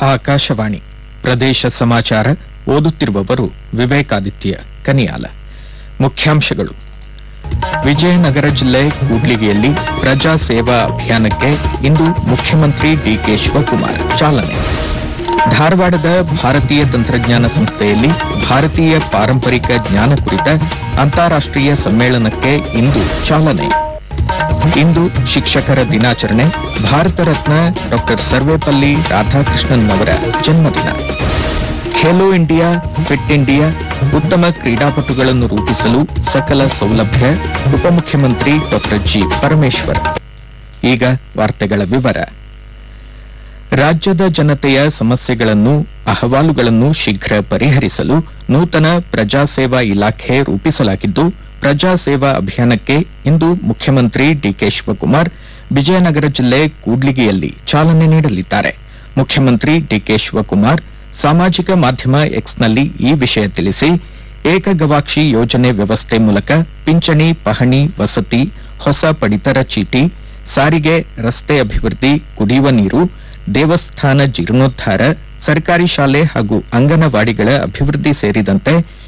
ಆಕಾಶವಾಣಿ ಪ್ರದೇಶ ಸಮಾಚಾರ ಓದುತ್ತಿರುವವರು ವಿವೇಕಾದಿತ್ಯ ಕನಿಯಾಲ ಮುಖ್ಯಾಂಶಗಳು ವಿಜಯನಗರ ಜಿಲ್ಲೆ ಕೂಡ್ಲಿಗಿಯಲ್ಲಿ ಪ್ರಜಾ ಸೇವಾ ಅಭಿಯಾನಕ್ಕೆ ಇಂದು ಮುಖ್ಯಮಂತ್ರಿ ಡಿಕೆ ಶಿವಕುಮಾರ್ ಚಾಲನೆ ಧಾರವಾಡದ ಭಾರತೀಯ ತಂತ್ರಜ್ಞಾನ ಸಂಸ್ಥೆಯಲ್ಲಿ ಭಾರತೀಯ ಪಾರಂಪರಿಕ ಜ್ಞಾನ ಕುರಿತ ಅಂತಾರಾಷ್ಟ್ರೀಯ ಸಮ್ಮೇಳನಕ್ಕೆ ಇಂದು ಚಾಲನೆ ಇಂದು ಶಿಕ್ಷಕರ ದಿನಾಚರಣೆ ಭಾರತ ರತ್ನ ಡಾಕ್ಟರ್ ಸರ್ವೇಪಲ್ಲಿ ರಾಧಾಕೃಷ್ಣನ್ ಅವರ ಜನ್ಮದಿನ ಖೇಲೋ ಇಂಡಿಯಾ ಫಿಟ್ ಇಂಡಿಯಾ ಉತ್ತಮ ಕ್ರೀಡಾಪಟುಗಳನ್ನು ರೂಪಿಸಲು ಸಕಲ ಸೌಲಭ್ಯ ಉಪಮುಖ್ಯಮಂತ್ರಿ ಡಾಕ್ಟರ್ ಜಿ ಪರಮೇಶ್ವರ್ ಈಗ ವಾರ್ತೆಗಳ ವಿವರ ರಾಜ್ಯದ ಜನತೆಯ ಸಮಸ್ಯೆಗಳನ್ನು ಅಹವಾಲುಗಳನ್ನು ಶೀಘ್ರ ಪರಿಹರಿಸಲು ನೂತನ ಪ್ರಜಾಸೇವಾ ಇಲಾಖೆ ರೂಪಿಸಲಾಗಿದ್ದು ಪ್ರಜಾಸೇವಾ ಅಭಿಯಾನಕ್ಕೆ ಇಂದು ಮುಖ್ಯಮಂತ್ರಿ ಡಿಕೆ ಶಿವಕುಮಾರ್ ವಿಜಯನಗರ ಜಿಲ್ಲೆ ಕೂಡ್ಲಿಗಿಯಲ್ಲಿ ಚಾಲನೆ ನೀಡಲಿದ್ದಾರೆ ಮುಖ್ಯಮಂತ್ರಿ ಡಿಕೆ ಶಿವಕುಮಾರ್ ಸಾಮಾಜಿಕ ಮಾಧ್ಯಮ ಎಕ್ಸ್ನಲ್ಲಿ ಈ ವಿಷಯ ತಿಳಿಸಿ ಏಕಗವಾಕ್ಷಿ ಯೋಜನೆ ವ್ಯವಸ್ಥೆ ಮೂಲಕ ಪಿಂಚಣಿ ಪಹಣಿ ವಸತಿ ಹೊಸ ಪಡಿತರ ಚೀಟಿ ಸಾರಿಗೆ ರಸ್ತೆ ಅಭಿವೃದ್ಧಿ ಕುಡಿಯುವ ನೀರು ದೇವಸ್ಥಾನ ಜೀರ್ಣೋದ್ಧಾರ ಸರ್ಕಾರಿ ಶಾಲೆ ಹಾಗೂ ಅಂಗನವಾಡಿಗಳ ಅಭಿವೃದ್ಧಿ ಸೇರಿದಂತೆ